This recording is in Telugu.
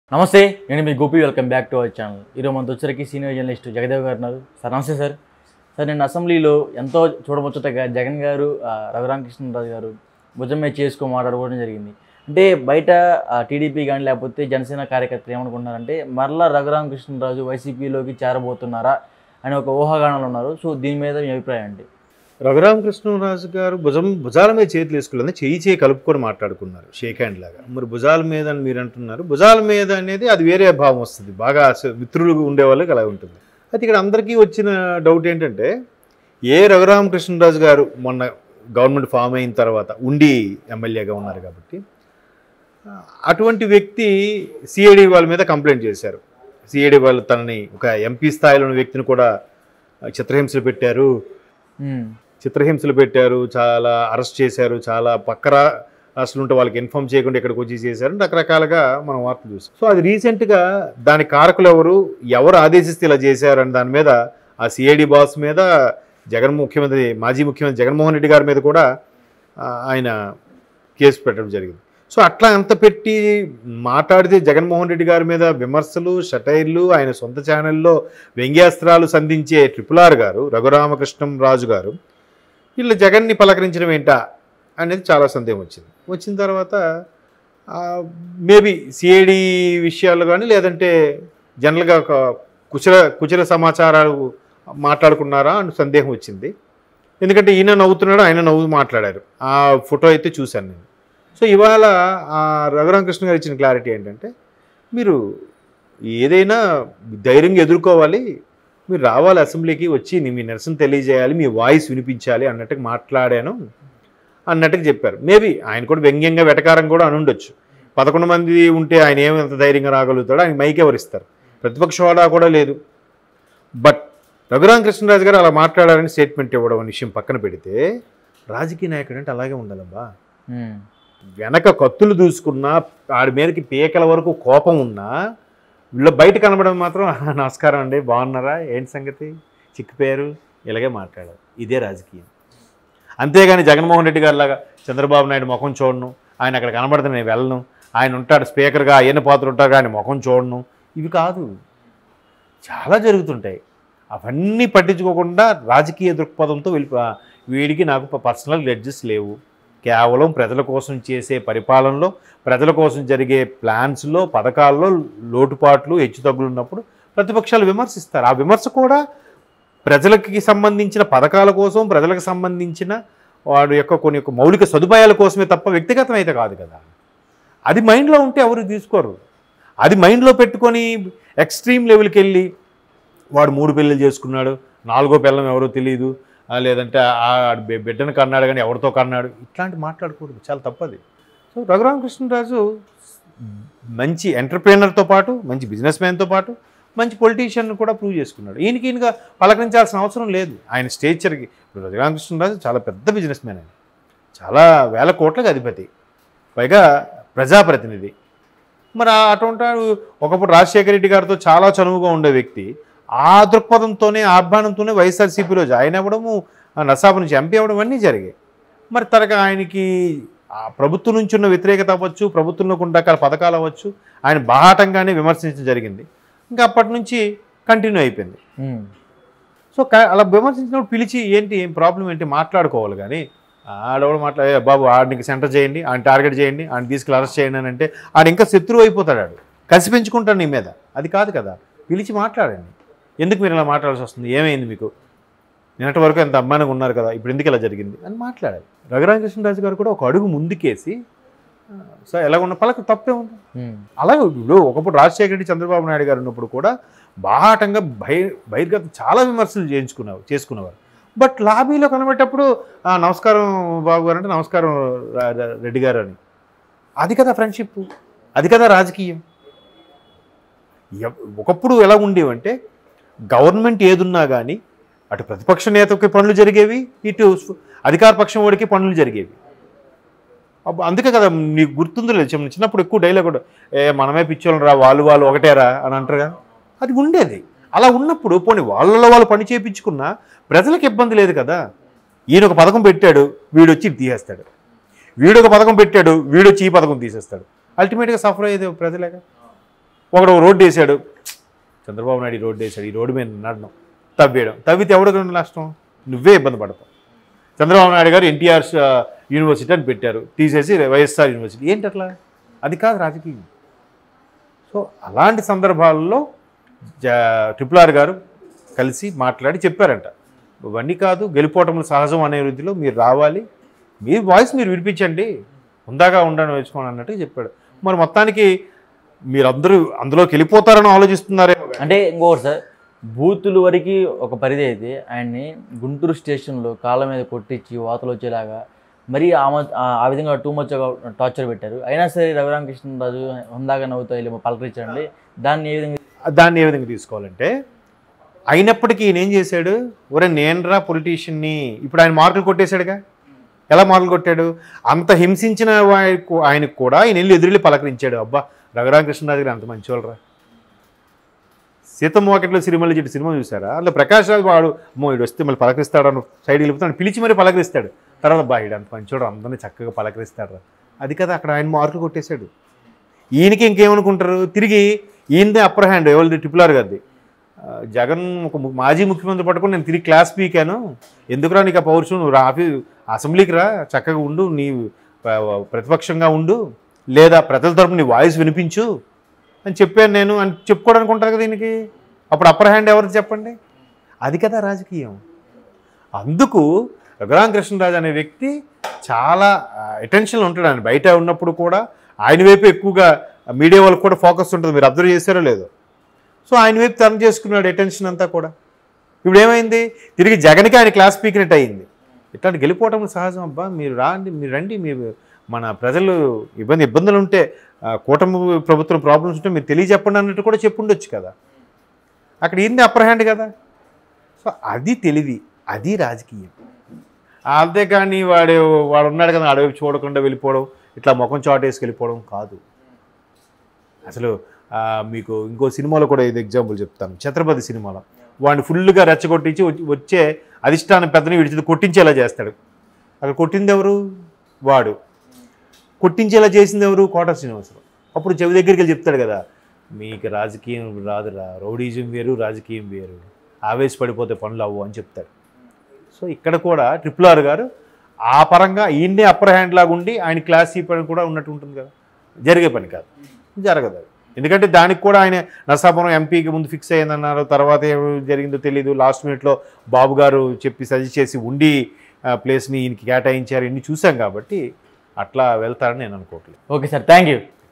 నమస్తే నేను మీ Gopi welcome back to our channel ఈరోజు మనతో వచ్చరికి సీనియర్ జర్నలిస్ట్ జగదేవ్ గారు ఉన్నారు సార్ నమస్తే సార్ సార్ నేను అసెంబ్లీలో ఎంతో చూడముచ్చటగా జగన్ గారు ఆ, రఘురామకృష్ణరాజు గారు భుజం మీద చేసుకో మాట్లాడుకోవడం జరిగింది అంటే బయట టీడీపీ కానీ లేకపోతే జనసేన కార్యకర్తలు ఏమనుకుంటున్నారంటే మరలా రఘురామకృష్ణరాజు వైసీపీలోకి చేరబోతున్నారా అని ఒక ఊహాగానాలు ఉన్నారు సో దీని మీద మీ అభిప్రాయం అండి రఘురామకృష్ణరాజు గారు భుజం భుజాల మీద చేతులు వేసుకోలేదు చెయ్యి చేయి కలుపుకొని మాట్లాడుకున్నారు షేక్ హ్యాండ్ లాగా మరి భుజాల మీద అని మీరు అంటున్నారు భుజాల మీద అనేది అది వేరే భావం వస్తుంది బాగా అస- మిత్రులు ఉండే వాళ్ళకి అలా ఉంటుంది అయితే ఇక్కడ అందరికీ వచ్చిన డౌట్ ఏంటంటే ఏ రఘురామకృష్ణరాజు గారు మొన్న గవర్నమెంట్ ఫామ్ అయిన తర్వాత ఉండి ఎమ్మెల్యేగా ఉన్నారు కాబట్టి ఆ, అటువంటి వ్యక్తి సిఐడి వాళ్ళ మీద కంప్లైంట్ చేశారు సిఐడి వాళ్ళు తనని ఒక ఎంపీ స్థాయిలో ఉన్న వ్యక్తిని కూడా ఆ, చిత్రహింసలు పెట్టారు ఉమ్, చిత్రహింసలు పెట్టారు చాలా అరెస్ట్ చేశారు చాలా పక్క రా రాష్ట్రాలు ఉంటే వాళ్ళకి ఇన్ఫామ్ చేయకుండా ఇక్కడికి వచ్చి చేశారు రకరకాలుగా మనం వార్తలు చూసాం సో అది రీసెంట్గా దాని కారకులు ఎవరు ఎవరు ఆదేశిస్తే ఇలా చేశారు అని దాని మీద ఆ సిఐడి బాస్ మీద జగన్ ముఖ్యమంత్రి మాజీ ముఖ్యమంత్రి జగన్మోహన్ రెడ్డి గారి మీద కూడా ఆ, ఆయన కేసు పెట్టడం జరిగింది సో అట్లా అంత పెట్టి మాట్లాడితే జగన్మోహన్ రెడ్డి గారి మీద విమర్శలు షటైర్లు ఆయన సొంత ఛానల్లో వ్యంగ్యాస్త్రాలు సంధించే ట్రిపుల్ ఆర్ గారు రఘురామకృష్ణం రాజు గారు వీళ్ళు జగన్ని పలకరించడం ఏంటా అనేది చాలా సందేహం వచ్చింది వచ్చిన తర్వాత మేబీ సిఐడి విషయాలు కానీ లేదంటే జనరల్గా ఒక కుశల కుశల సమాచారాలు మాట్లాడుకున్నారా అని సందేహం వచ్చింది ఎందుకంటే ఈయన నవ్వుతున్నాడు ఆయన నవ్వు మాట్లాడారు ఆ ఫోటో అయితే చూశాను నేను సో ఇవాళ ఆ రఘురామకృష్ణ గారు ఇచ్చిన క్లారిటీ ఏంటంటే మీరు ఏదైనా ధైర్యంగా ఎదుర్కోవాలి మీరు రావాలి అసెంబ్లీకి వచ్చి మీ నిరసన తెలియజేయాలి మీ వాయిస్ వినిపించాలి అన్నట్టుగా మాట్లాడాను అన్నట్టుగా చెప్పారు మేబీ ఆయన కూడా వ్యంగ్యంగా వెటకారం కూడా అని ఉండొచ్చు పదకొండు మంది ఉంటే ఆయన ఏమంత ధైర్యంగా రాగలుగుతాడో ఆయన మైక్ ఎవరిస్తారు ప్రతిపక్ష హోదా కూడా లేదు బట్ రఘురామకృష్ణరాజు గారు అలా మాట్లాడారని స్టేట్మెంట్ ఇవ్వడం అనే విషయం పక్కన పెడితే రాజకీయ నాయకుడు అంటే అలాగే ఉండాలబ్బా ఉమ్, వెనక కత్తులు దూసుకున్నా ఆడి మీదకి పీకల వరకు కోపం ఉన్నా వీళ్ళు బయట కనబడడం మాత్రం "ఆ, నమస్కారం అండి బాగున్నారా ఏంటి సంగతి చిక్కిపోయారు ఇలాగే మాట్లాడారు ఇదే రాజకీయం అంతేగాని జగన్మోహన్ రెడ్డి గారి లాగా చంద్రబాబు నాయుడు ముఖం చూడను ఆయన అక్కడ కనబడితే నేను వెళ్ళను ఆయన ఉంటాడు స్పీకర్గా అయ్యన పాత్ర ఉంటాడు కానీ ముఖం చూడను ఇవి కాదు చాలా జరుగుతుంటాయి అవన్నీ పట్టించుకోకుండా రాజకీయ దృక్పథంతో వెళ్ళి వీడికి నాకు పర్సనల్ గ్లెడ్జెస్ లేవు కేవలం ప్రజల కోసం చేసే పరిపాలనలో ప్రజల కోసం జరిగే ప్లాన్స్లో పథకాల్లో లోటుపాట్లు హెచ్చుతగ్గులు ఉన్నప్పుడు ప్రతిపక్షాలు విమర్శిస్తారు ఆ విమర్శ కూడా ప్రజలకి సంబంధించిన పథకాల కోసం ప్రజలకు సంబంధించిన వాడి యొక్క కొన్ని యొక్క మౌలిక సదుపాయాల కోసమే తప్ప వ్యక్తిగతం అయితే కాదు కదా అది మైండ్లో ఉంటే ఎవరు తీసుకోరు అది మైండ్లో పెట్టుకొని ఎక్స్ట్రీమ్ లెవెల్కి వెళ్ళి వాడు మూడు పెళ్ళిళ్ళు చేసుకున్నాడు నాలుగో పిల్లం ఎవరో తెలియదు ఆ, లేదంటే ఆ బి- బిడ్డను కన్నాడు కానీ ఎవరితో కన్నాడు ఇట్లాంటి మాట్లాడకూడదు చాలా తప్పది సో రఘురామకృష్ణరాజు మంచి ఎంటర్ప్రీనర్తో పాటు మంచి బిజినెస్ మ్యాన్తో పాటు మంచి పొలిటీషియన్ కూడా ప్రూవ్ చేసుకున్నాడు ఈయనకి ఈయనగా పలకరించాల్సిన అవసరం లేదు ఆయన స్టేచర్కి ఇప్పుడు రఘురామకృష్ణరాజు చాలా పెద్ద బిజినెస్ మ్యాన్ ఆయన చాలా వేల కోట్లకు అధిపతి పైగా ప్రజాప్రతినిధి మరి ఆ అటువంటి వాడు ఒకప్పుడు రాజశేఖర రెడ్డి గారితో చాలా చనువుగా ఉండే వ్యక్తి ఆ దృక్పథంతోనే ఆహ్వానంతోనే వైఎస్ఆర్సీపీలో జాయిన్ అవ్వడము ఆ నసాబు నుంచి ఎంపీ అవ్వడం అన్నీ జరిగాయి మరి తరగా ఆయనకి ఆ ప్రభుత్వం నుంచి ఉన్న వ్యతిరేకత అవ్వచ్చు ప్రభుత్వంలో ఉన్న రకాల పథకాలు అవ్వచ్చు ఆయన బాహాటంగానే విమర్శించడం జరిగింది ఇంకా అప్పటి నుంచి కంటిన్యూ అయిపోయింది ఉమ్, సో క- అలా విమర్శించినప్పుడు పిలిచి ఏంటి ఏం ప్రాబ్లం ఏంటి మాట్లాడుకోవాలి కానీ ఆడవాడు మాట్లాడే బాబు ఆడికి సెంటర్ చేయండి ఆయన టార్గెట్ చేయండి ఆయన తీసుకెళ్ళి అరెస్ట్ చేయండి అని అంటే ఆడు ఇంకా శత్రువు అయిపోతాడు ఆడు కసి పెంచుకుంటాడు నీ మీద అది కాదు కదా పిలిచి మాట్లాడండి ఎందుకు మీరు ఇలా మాట్లాడాల్సి వస్తుంది ఏమైంది మీకు నిన్నటి వరకు ఎంత అమ్మాయిగా ఉన్నారు కదా ఇప్పుడు ఎందుకు ఇలా జరిగింది అని మాట్లాడాలి రఘురామకృష్ణరాజు గారు కూడా ఒక అడుగు ముందుకేసి ఆ, సో ఎలా ఉన్న పలక తప్పే ఉంది ఉమ్, అలాగే ఇప్పుడు ఒకప్పుడు రాజశేఖర రెడ్డి చంద్రబాబు నాయుడు గారు ఉన్నప్పుడు కూడా బాహాటంగా బహి బహిర్గత చాలా విమర్శలు చేయించుకున్నారు చేసుకునేవారు బట్ లాబీలో కనబడేటప్పుడు "ఆ, నమస్కారం బాబు గారు అంటే నమస్కారం రా- రా- రెడ్డి గారు అని అది కదా ఫ్రెండ్షిప్ అది కదా రాజకీయం ఎవ్- ఒకప్పుడు ఎలా ఉండేవంటే గవర్నమెంట్ ఏదున్నా కానీ అటు ప్రతిపక్ష నేతకి పనులు జరిగేవి ఇటు స్- అధికార పక్షం వాడికి పనులు జరిగేవి అబ్బ- అందుకే కదా నీకు గుర్తుందో లేదు చిన్న- చిన్నప్పుడు ఎక్కువ డైలాగ్ కూడా ఏ మనమే పిచ్చోళ్ళం రా వాళ్ళు వాళ్ళు ఒకటేరా అని అంటారుగా అది ఉండేది అలా ఉన్నప్పుడు పోనీ వాళ్ళలో వాళ్ళు పని చేయించుకున్నా ప్రజలకు ఇబ్బంది లేదు కదా ఈయన ఒక పథకం పెట్టాడు వీడొచ్చి ఇది తీసేస్తాడు వీడు ఒక పథకం పెట్టాడు వీడొచ్చి ఈ పథకం తీసేస్తాడు అల్టిమేట్గా సఫర్ అయ్యేది ప్రజలేగా ఒకడు రోడ్డు వేసాడు చంద్రబాబు నాయుడు ఈ రోడ్డు వేసాడు ఈ రోడ్డు మీద నడడం తవ్వేయడం తవ్వితే ఎవరికి నష్టం నువ్వే ఇబ్బంది పడతావు చంద్రబాబు నాయుడు గారు ఎన్టీఆర్ యూనివర్సిటీ అని పెట్టారు తీసేసి వైఎస్ఆర్ యూనివర్సిటీ ఏంటి అట్లా అది కాదు రాజకీయం సో అలాంటి సందర్భాల్లో జ ట్రిపుల్ ఆర్ గారు కలిసి మాట్లాడి చెప్పారంట ఇవన్నీ కాదు గెలిపోవటములు సహజం అనే వృద్ధిలో మీరు రావాలి మీ వాయిస్ మీరు వినిపించండి ఉందాగా ఉండని వేసుకోండి అన్నట్టు చెప్పాడు మరి మొత్తానికి మీరందరూ అందులోకి వెళ్ళిపోతారని ఆలోచిస్తున్నారే అంటే ఇంకొకటి సార్ బూతులు వరకు ఒక పరిధి అయితే ఆయన్ని గుంటూరు స్టేషన్లో కాళ్ళ మీద కొట్టించి వాతలు వచ్చేలాగా మరీ ఆ మ- ఆ- ఆ విధంగా టూ మచ్ టార్చర్ పెట్టారు అయినా సరే రఘురామకృష్ణరాజు హుందాగా నవ్వుతూ వెళ్ళి పలకరించండి దాన్ని ఏ విధంగా దాన్ని ఏ విధంగా తీసుకోవాలంటే అయినప్పటికీ ఈయన ఏం చేశాడు ఒరే నేనరా పొలిటీషియన్ని ఇప్పుడు ఆయన మార్కులు కొట్టేశాడుగా ఎలా మార్కులు కొట్టాడు అంత హింసించిన వాడికి- ఆయనకు కూడా ఈయన వెళ్ళి ఎదురెళ్ళి పలకరించాడు అబ్బా రఘురామకృష్ణరాజు గారు అంత మంచివాళ్ళరా సీతమ్మ వాకిట్లో సిరిమల్లి చెట్టు సినిమా చూసారా అందులో ప్రకాష్ రాజు వాడు అమ్మో ఇడు వస్తే మళ్ళీ పలకరిస్తాడు అని సైడ్ వెళ్ళిపోతాడు పిలిచి మరీ పలకరిస్తాడు తర్వాత బా ఇడు అంత మంచివాడు అందరినీ చక్కగా పలకరిస్తాడు అది కదా అక్కడ ఆయన మార్కులు కొట్టేశాడు ఈయనకి ఇంకేమనుకుంటారు తిరిగి ఈయనదే అప్పర్ హ్యాండ్ ఎవరిది ట్రిపుల్ ఆర్ గారిది ఆ, జగన్ ఒక ము- మాజీ ముఖ్యమంత్రి పట్టుకొని నేను తిరిగి క్లాస్ పీకాను ఎందుకురా నీకు ఆ పౌరుషం నువ్వు రా ఆఫీ అసెంబ్లీకి రా చక్కగా ఉండు నీ ప- ప్రతిపక్షంగా ఉండు లేదా ప్రజల తరపున నీ వాయిస్ వినిపించు అని చెప్పాను నేను అని చెప్పుకోవడానికి ఉంటారు కదా దీనికి అప్పుడు అప్పర్ హ్యాండ్ ఎవరు చెప్పండి అది కదా రాజకీయం అందుకు రఘురామ కృష్ణరాజు అనే వ్యక్తి చాలా అటెన్షన్లో ఉంటాడు ఆయన బయట ఉన్నప్పుడు కూడా ఆయన వైపు ఎక్కువగా మీడియా వాళ్ళకి కూడా ఫోకస్ ఉంటుంది మీరు అబ్జర్వ్ చేశారో లేదో సో ఆయన వైపు టర్న్ చేసుకున్నాడు అటెన్షన్ అంతా కూడా ఇప్పుడు ఏమైంది తిరిగి జగన్కి ఆయన క్లాస్ స్పీకర్నెట్ అయింది ఇట్లాంటి గెలిపోవటం సహజం అబ్బా మీరు రాండి మీరు రండి మీరు మన ప్రజలు ఇబ్బంది ఇబ్బందులు ఉంటే ఆ, కూటమి ప్రభుత్వం ప్రాబ్లమ్స్ ఉంటే మీరు తెలియజెప్పండి అన్నట్టు కూడా చెప్పుండొచ్చు కదా అక్కడ ఏంది అప్పర్ హ్యాండ్ కదా సో అది తెలివి అది రాజకీయం అంతేకాని వాడు వాడు ఉన్నాడు కదా అడవి చూడకుండా వెళ్ళిపోవడం ఇట్లా ముఖం చాటేసి వెళ్ళిపోవడం కాదు అసలు ఆ, మీకు ఇంకో సినిమాలో కూడా ఇది ఎగ్జాంపుల్ చెప్తాను ఛత్రపతి సినిమాలో వాడిని ఫుల్గా రెచ్చగొట్టించి వచ్చి- వచ్చే అధిష్టానం పెద్దని విడిచి కొట్టించేలా చేస్తాడు అక్కడ కొట్టింది ఎవరు వాడు కొట్టించేలా చేసింది ఎవరు కోట శ్రీనివాసరావు అప్పుడు చెవి దగ్గరికి వెళ్ళి చెప్తాడు కదా మీకు రాజకీయం రాదురా రౌడీజం వేరు రాజకీయం వేరు ఆవేశపడిపోతే పనులు అవ్వు అని చెప్తాడు సో ఇక్కడ కూడా ట్రిపుల్ ఆర్ గారు ఆ పరంగా ఈయన్నే అప్పర్ హ్యాండ్ లాగా ఉండి ఆయన క్లాస్ ఈ పని కూడా ఉన్నట్టు ఉంటుంది కదా జరిగే పని కాదు జరగదు అది ఎందుకంటే దానికి కూడా ఆయన నరసాపురం ఎంపీకి ముందు ఫిక్స్ అయ్యిందన్నారు తర్వాత ఏం జరిగిందో తెలియదు లాస్ట్ మినిట్లో బాబు గారు చెప్పి సజెస్ట్ చేసి ఉండి ఆ, ప్లేస్ని ఈయనకి కేటాయించారు ఇన్ని చూసాం కాబట్టి అట్లా వెళ్తారని నేను అనుకోవట్లేదు ఓకే సార్ థ్యాంక్ యూ